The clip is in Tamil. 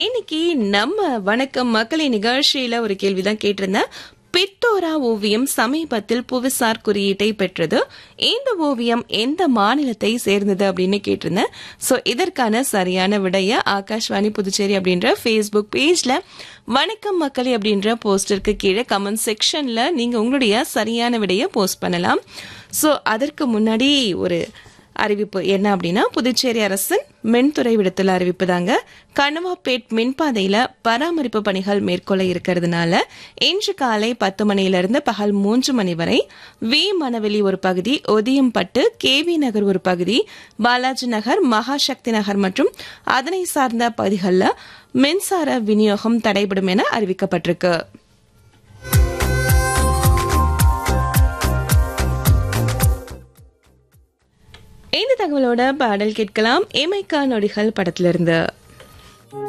இன்னைக்கு நம்ம வணக்கம் மக்களை நிகழ்ச்சியில ஒரு கேள்விதான் கேட்டிருந்தேன் பித்தோரா ஓவியம் சமீபத்தில் புவிசார் குறியீட்டை பெற்றது இந்த ஓவியம் எந்த மாநிலத்தை சேர்ந்தது அப்படின்னு கேட்டிருந்தேன் சோ இதற்கான சரியான விடைய ஆகாஷ்வாணி புதுச்சேரி அப்படின்ற ஃபேஸ்புக் பேஜ்ல வணக்கம் மக்களே அப்படின்ற போஸ்டருக்கு கீழே கமெண்ட் செக்ஷன்ல நீங்க உங்களுடைய சரியான விடைய போஸ்ட் பண்ணலாம் சோ அதற்கு முன்னாடி ஒரு அறிவிப்பு என்ன அப்படின்னா புதுச்சேரி அரசின் மின்துறை விடுத்துள்ள அறிவிப்பு தாங்க கணுவாப்பேட் மின்பாதையில பராமரிப்பு பணிகள் மேற்கொள்ள இருக்கிறதுனால இன்று காலை பத்து மணியிலிருந்து பகல் மூன்று மணி வரை வி மணவெளி ஒரு பகுதி ஒதியம்பட்டு கேவி நகர் ஒரு பகுதி பாலாஜி நகர் மகாசக்தி நகர் மற்றும் அதனை சார்ந்த பகுதிகளில் மின்சார விநியோகம் தடைபடும் என அறிவிக்கப்பட்டிருக்கு இந்த தகவலோட பாடல் கேட்கலாம் ஏமைக்கா நொடிகள் படத்திலிருந்து